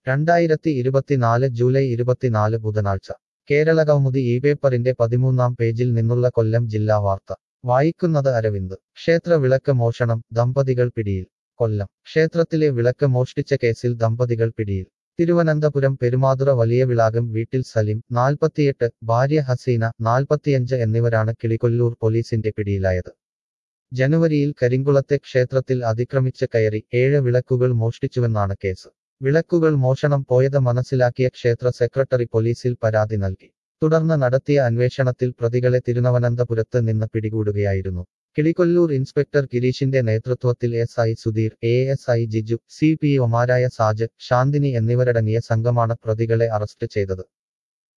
രണ്ടായിരത്തി ഇരുപത്തിനാല് ജൂലൈ ഇരുപത്തിനാല് ബുധനാഴ്ച കേരള കൗമുദി ഈ പേപ്പറിന്റെ പതിമൂന്നാം പേജിൽ നിന്നുള്ള കൊല്ലം ജില്ലാ വാർത്ത വായിക്കുന്നത് അരവിന്ദ് ക്ഷേത്ര വിളക്ക് മോഷണം ദമ്പതികൾ പിടിയിൽ കൊല്ലം ക്ഷേത്രത്തിലെ വിളക്ക് മോഷ്ടിച്ച കേസിൽ ദമ്പതികൾ പിടിയിൽ തിരുവനന്തപുരം പെരുമാതുറ വലിയ വിളാകം വീട്ടിൽ സലിം നാൽപ്പത്തിയെട്ട് ഭാര്യ ഹസീന നാൽപ്പത്തിയഞ്ച് എന്നിവരാണ് കിളികൊല്ലൂർ പോലീസിന്റെ പിടിയിലായത് ജനുവരിയിൽ കരിങ്കുളത്തെ ക്ഷേത്രത്തിൽ അതിക്രമിച്ച് കയറി ഏഴ് വിളക്കുകൾ മോഷ്ടിച്ചുവെന്നാണ് കേസ് വിളക്കുകൾ മോഷണം പോയത് മനസ്സിലാക്കിയ ക്ഷേത്ര സെക്രട്ടറി പോലീസിൽ പരാതി നൽകി തുടർന്ന് നടത്തിയ അന്വേഷണത്തിൽ പ്രതികളെ തിരുവനന്തപുരത്ത് നിന്ന് പിടികൂടുകയായിരുന്നു കിളികൊല്ലൂർ ഇൻസ്പെക്ടർ ഗിരീഷിന്റെ നേതൃത്വത്തിൽ S I Sudheer A S I Jiju C P ഒമാരായ സാജ് ശാന്തിനി എന്നിവരടങ്ങിയ സംഘമാണ് പ്രതികളെ അറസ്റ്റ് ചെയ്തത്